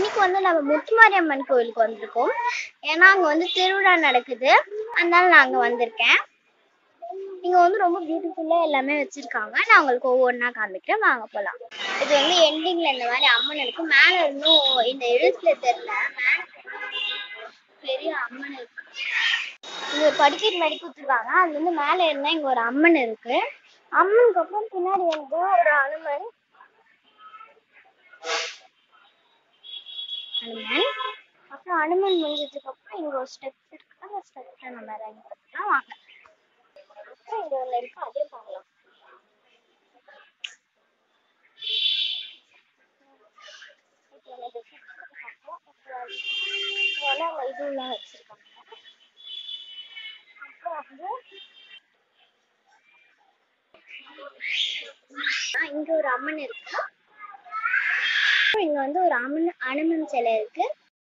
இன்னைக்கு வந்து நம்ம முத்துமாரியம்மன் கோயிலுக்கு வந்திருக்கோம் ஏன்னா அங்க வந்து திருவிழா நடக்குது அதனால நான் அங்க வந்திருக்கேன் இங்க வந்து ரொம்ப பியூட்டிஃபுல்லா எல்லாமே வச்சிருக்காங்க நான் உங்களுக்கு ஒவ்வொன்றா காமிக்கிறேன் வாங்க போலாம் இது வந்து எண்டிங்ல இந்த மாதிரி அம்மன் இருக்கு மேல இருந்தும் இந்த எழுத்துல தெரியல மேல பெரிய அம்மன் இருக்கு இங்க ஒரு படிக்கட்டு மாதிரி கொடுத்துருக்காங்க அது வந்து மேல இருந்தா இங்க ஒரு அம்மன் இருக்கு அம்மனுக்கு அப்புறம் பின்னாடி வந்து ஒரு அனுமன் அனுமன் அப்புறம் அனுமன் முடிஞ்சதுக்கு அப்புறம் இங்க ஒரு ஸ்டெப்ஸ் இருக்கு அந்த ஸ்டெப்ஸ்ல நம்ம இறங்கி பார்க்கலாம் வாங்க அப்புறம் இங்க ஒண்ணு இருக்கு அதையும் பார்க்கலாம் இப்போ நம்ம இதை சுத்தி பார்ப்போம். அப்புறம் இங்க வந்து அவங்க இதுலாம் வச்சிருக்காங்க அப்புறம் வந்து ஆ, இங்க ஒரு அம்மன் இருக்கு அப்புறம் இங்க வந்து ஒரு அம்மன் அனுமன் சிலை இருக்கு